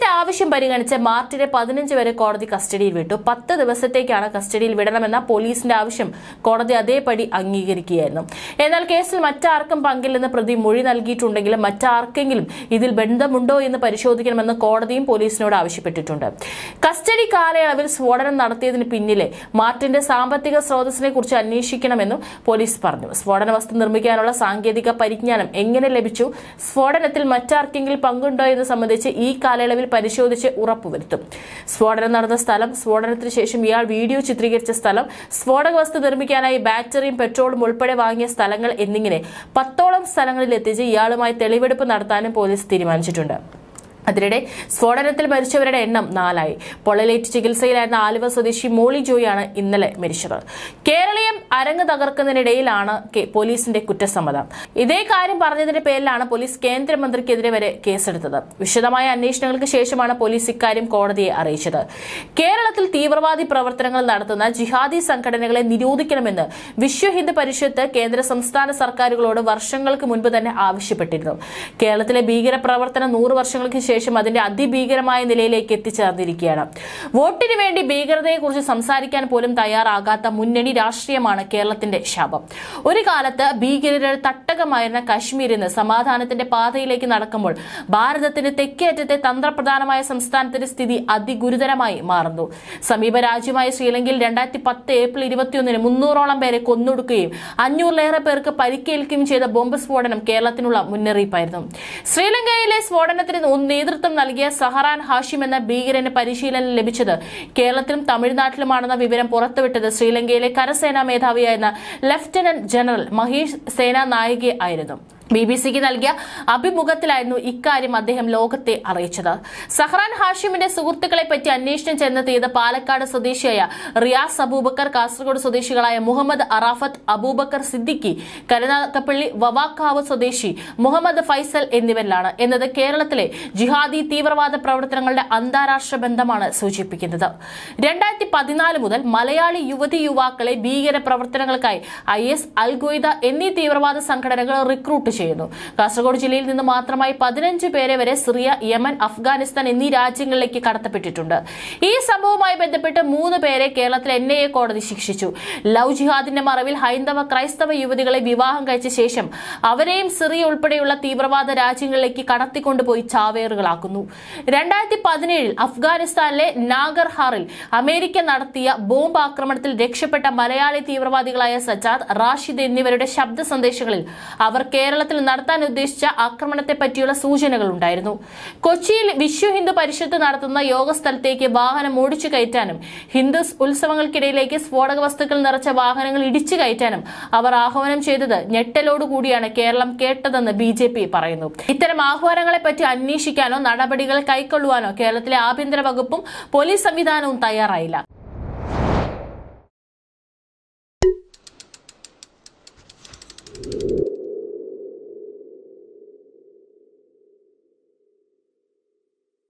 പോലീസിന്റെ ആവശ്യം പരിഗണിച്ച് മാർട്ടിനെ പതിനഞ്ച് വരെ കോടതി കസ്റ്റഡിയിൽ വിട്ടു പത്ത് ദിവസത്തേക്കാണ് കസ്റ്റഡിയിൽ വിടണമെന്ന പോലീസിന്റെ ആവശ്യം കോടതി അതേപടി അംഗീകരിക്കുകയായിരുന്നു എന്നാൽ കേസിൽ മറ്റാർക്കും പങ്കില്ലെന്ന് പ്രതി മൊഴി നൽകിയിട്ടുണ്ടെങ്കിലും മറ്റാർക്കെങ്കിലും ഇതിൽ ബന്ധമുണ്ടോ എന്ന് പരിശോധിക്കണമെന്ന് കോടതിയും പോലീസിനോട് ആവശ്യപ്പെട്ടിട്ടുണ്ട് കസ്റ്റഡി കാലയളവിൽ സ്ഫോടനം നടത്തിയതിന് പിന്നിലെ മാർട്ടിന്റെ സാമ്പത്തിക സ്രോതസ്സിനെ കുറിച്ച് അന്വേഷിക്കണമെന്നും പോലീസ് പറഞ്ഞു സ്ഫോടന വസ്തു നിർമ്മിക്കാനുള്ള സാങ്കേതിക പരിജ്ഞാനം എങ്ങനെ ലഭിച്ചു സ്ഫോടനത്തിൽ മറ്റാർക്കെങ്കിലും പങ്കുണ്ടോ എന്ന് സംബന്ധിച്ച് ഈ കാലയളവിൽ പരിശോധിച്ച് ഉറപ്പുവരുത്തും സ്ഫോടനം നടന്ന സ്ഥലം സ്ഫോടനത്തിന് ശേഷം ഇയാൾ വീഡിയോ ചിത്രീകരിച്ച സ്ഥലം സ്ഫോടക വസ്തു നിർമ്മിക്കാനായി ബാറ്ററിയും പെട്രോളും ഉൾപ്പെടെ വാങ്ങിയ സ്ഥലങ്ങൾ എന്നിങ്ങനെ പത്തോളം സ്ഥലങ്ങളിൽ എത്തിച്ച് ഇയാളുമായി തെളിവെടുപ്പ് നടത്താനും പോലീസ് തീരുമാനിച്ചിട്ടുണ്ട് അതിനിടെ സ്ഫോടനത്തിൽ മരിച്ചവരുടെ എണ്ണം നാലായി പൊള്ളലേറ്റ് ചികിത്സയിലായിരുന്ന ആലുവ സ്വദേശി മോളി ജോയാണ് ഇന്നലെ മരിച്ചത് കേരളീയം അരങ്ങ് തകർക്കുന്നതിനിടയിലാണ് കെ- പോലീസിന്റെ കുറ്റസമ്മതം ഇതേ കാര്യം പറഞ്ഞതിന്റെ പേരിലാണ് പോലീസ് കേന്ദ്രമന്ത്രിക്കെതിരെ വരെ കേസെടുത്തത് വിശദമായ അന്വേഷണങ്ങൾക്ക് ശേഷമാണ് പോലീസ് ഇക്കാര്യം കോടതിയെ അറിയിച്ചത് കേരളത്തിൽ തീവ്രവാദി പ്രവർത്തനങ്ങൾ നടത്തുന്ന ജിഹാദി സംഘടനകളെ നിരോധിക്കണമെന്ന് വിശ്വ ഹിന്ദു പരിഷത്ത് കേന്ദ്ര സംസ്ഥാന സർക്കാരുകളോട് വർഷങ്ങൾക്ക് മുൻപ് തന്നെ ആവശ്യപ്പെട്ടിരുന്നു കേരളത്തിലെ ഭീകര പ്രവർത്തനം നൂറ് വർഷങ്ങൾക്ക് ശേഷം അതിന്റെ അതിഭീകരമായ നിലയിലേക്ക് എത്തിച്ചേർന്നിരിക്കുകയാണ് വോട്ടിന് വേണ്ടി ഭീകരതയെക്കുറിച്ച് സംസാരിക്കാൻ പോലും തയ്യാറാകാത്ത മുന്നണി രാഷ്ട്രീയമാണ് കേരളത്തിന്റെ ശാപം ഒരു കാലത്ത് ഭീകരരുടെ തട്ടകമായിരുന്ന കാശ്മീരിൽ നിന്ന് സമാധാനത്തിന്റെ പാതയിലേക്ക് നടക്കുമ്പോൾ ഭാരതത്തിന്റെ തെക്കേയറ്റത്തെ തന്ത്രപ്രധാനമായ സംസ്ഥാനത്തിന്റെ സ്ഥിതി അതിഗുരുതരമായി മാറുന്നു സമീപ രാജ്യമായ ശ്രീലങ്കയിൽ രണ്ടായിരത്തി പത്ത് ഏപ്രിൽ ഇരുപത്തിയൊന്നിന് മുന്നൂറോളം പേരെ കൊന്നൊടുക്കുകയും അഞ്ഞൂറിലേറെ പേർക്ക് പരിക്കേൽക്കുകയും ചെയ്ത ബോംബ് സ്ഫോടനം കേരളത്തിനുള്ള മുന്നറിയിപ്പായിരുന്നു ശ്രീലങ്കയിലെ സ്ഫോടനത്തിന് നേതൃത്വം നൽകിയ സഹറാൻ ഹാഷിം എന്ന ഭീകരന് പരിശീലനം ലഭിച്ചത് കേരളത്തിലും തമിഴ്നാട്ടിലുമാണെന്ന വിവരം പുറത്തുവിട്ടത് ശ്രീലങ്കയിലെ കരസേനാ മേധാവിയായിരുന്ന ലഫ്റ്റനന്റ് ജനറൽ മഹേഷ് സേനാ നായികെ ആയിരുന്നു ബി ബി സിക്ക് നൽകിയ അഭിമുഖത്തിലായിരുന്നു ഇക്കാര്യം അദ്ദേഹം ലോകത്തെ അറിയിച്ചത് സഹ്റാൻ ഹാഷിമിന്റെ സുഹൃത്തുക്കളെ പറ്റി അന്വേഷണം ചെന്നെത്തിയത് പാലക്കാട് സ്വദേശിയായ റിയാസ് അബൂബക്കർ കാസർഗോഡ് സ്വദേശികളായ മുഹമ്മദ് അറാഫത്ത് അബൂബക്കർ സിദ്ദിഖി കരുനാഗപ്പള്ളി വവാക്കാവ് സ്വദേശി മുഹമ്മദ് ഫൈസൽ എന്നിവരിലാണ് എന്നത് കേരളത്തിലെ ജിഹാദി തീവ്രവാദ പ്രവർത്തനങ്ങളുടെ അന്താരാഷ്ട്ര ബന്ധമാണ് സൂചിപ്പിക്കുന്നത് രണ്ടായിരത്തി പതിനാല് മുതൽ മലയാളി യുവതി യുവാക്കളെ ഭീകര പ്രവർത്തനങ്ങൾക്കായി ഐ എസ് അൽ ഖ്വയ്ദ എന്നീ തീവ്രവാദ സംഘടനകൾ റിക്രൂട്ട് ചെയ്യുന്നു കാസർഗോഡ് ജില്ലയിൽ നിന്ന് മാത്രമായി പതിനഞ്ച് പേരെ വരെ സിറിയ യമൻ അഫ്ഗാനിസ്ഥാൻ എന്നീ രാജ്യങ്ങളിലേക്ക് കടത്തപ്പെട്ടിട്ടുണ്ട് ഈ സംഭവവുമായി ബന്ധപ്പെട്ട് മൂന്ന് പേരെ കേരളത്തിൽ എൻ ഐ എ കോടതി ശിക്ഷിച്ചു ലവ് ജിഹാദിന്റെ മറവിൽ ഹൈന്ദവ ക്രൈസ്തവ യുവതികളെ വിവാഹം കഴിച്ച ശേഷം അവരെയും സിറിയ ഉൾപ്പെടെയുള്ള തീവ്രവാദ രാജ്യങ്ങളിലേക്ക് കടത്തിക്കൊണ്ടുപോയി ചാവേറുകളാക്കുന്നു രണ്ടായിരത്തി പതിനേഴിൽ അഫ്ഗാനിസ്ഥാനിലെ നാഗർഹാറിൽ അമേരിക്ക നടത്തിയ ബോംബ് ആക്രമണത്തിൽ രക്ഷപ്പെട്ട മലയാളി തീവ്രവാദികളായ സജാദ് റാഷിദ് എന്നിവരുടെ ശബ്ദ സന്ദേശങ്ങളിൽ അവർ കേരളത്തിൽ നടത്താൻ ഉദ്ദേശിച്ച ആക്രമണത്തെ പറ്റിയുള്ള സൂചനകൾ ഉണ്ടായിരുന്നു കൊച്ചിയിൽ വിശ്വ ഹിന്ദു പരിഷത്ത് നടത്തുന്ന യോഗ സ്ഥലത്തേക്ക് വാഹനം ഓടിച്ചു കയറ്റാനും ഹിന്ദു ഉത്സവങ്ങൾക്കിടയിലേക്ക് സ്ഫോടക വസ്തുക്കൾ നിറച്ച വാഹനങ്ങൾ ഇടിച്ചു കയറ്റാനും അവർ ആഹ്വാനം ചെയ്തത് ഞെട്ടലോടുകൂടിയാണ് കേരളം കേട്ടതെന്ന് ബി ജെ പി പറയുന്നു ഇത്തരം ആഹ്വാനങ്ങളെ പറ്റി അന്വേഷിക്കാനോ നടപടികൾ കൈക്കൊള്ളുവാനോ കേരളത്തിലെ ആഭ്യന്തര വകുപ്പും പോലീസ് സംവിധാനവും തയ്യാറായില്ല